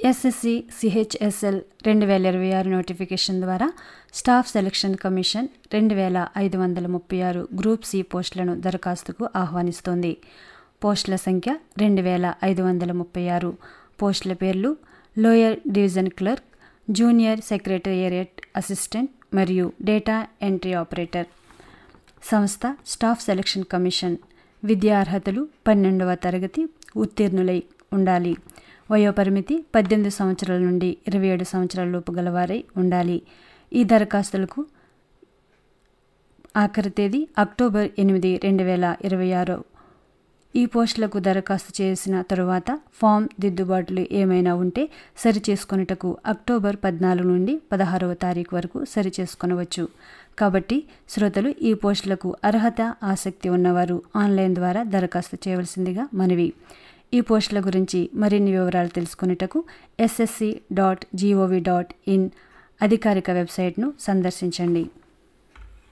SSC CHSL రెండు వేల ఇరవై ఆరు నోటిఫికేషన్ ద్వారా స్టాఫ్ సెలక్షన్ కమిషన్ రెండు వేల ఐదు వందల ముప్పై ఆరు గ్రూప్ సి పోస్టులను దరఖాస్తుకు ఆహ్వానిస్తోంది పోస్టుల సంఖ్య రెండు వేల ఐదు వందల ముప్పై ఆరు పోస్టుల పేర్లు lower division clerk junior secretariat assistant మరియు డేటా ఎంట్రీ ఆపరేటర్ సంస్థ స్టాఫ్ సెలక్షన్ కమిషన్ విద్యా అర్హతలు పన్నెండవ తరగతి ఉత్తీర్ణులై ఉండాలి వయోపరిమితి పద్దెనిమిది సంవత్సరాల నుండి ఇరవై ఏడు సంవత్సరాల లోపు గలవారై ఉండాలి ఈ దరఖాస్తులకు ఆఖరి తేదీ అక్టోబర్ ఎనిమిది రెండు వేల ఇరవై ఆరు ఈ పోస్టులకు దరఖాస్తు చేసిన తరువాత ఫామ్ దిద్దుబాట్లు ఏమైనా ఉంటే సరిచేసుకొనుటకు అక్టోబర్ పద్నాలుగు నుండి పదహారవ తారీఖు వరకు సరిచేసుకొనవచ్చు కాబట్టి శ్రోతలు ఈ పోస్టులకు అర్హత ఆసక్తి ఉన్నవారు ఆన్లైన్ ద్వారా దరఖాస్తు చేయవలసిందిగా మనవి ఈ పోస్టుల గురించి మరిన్ని వివరాలు తెలుసుకునేటకు SSC dot G O V dot in అధికారిక వెబ్సైట్ను సందర్శించండి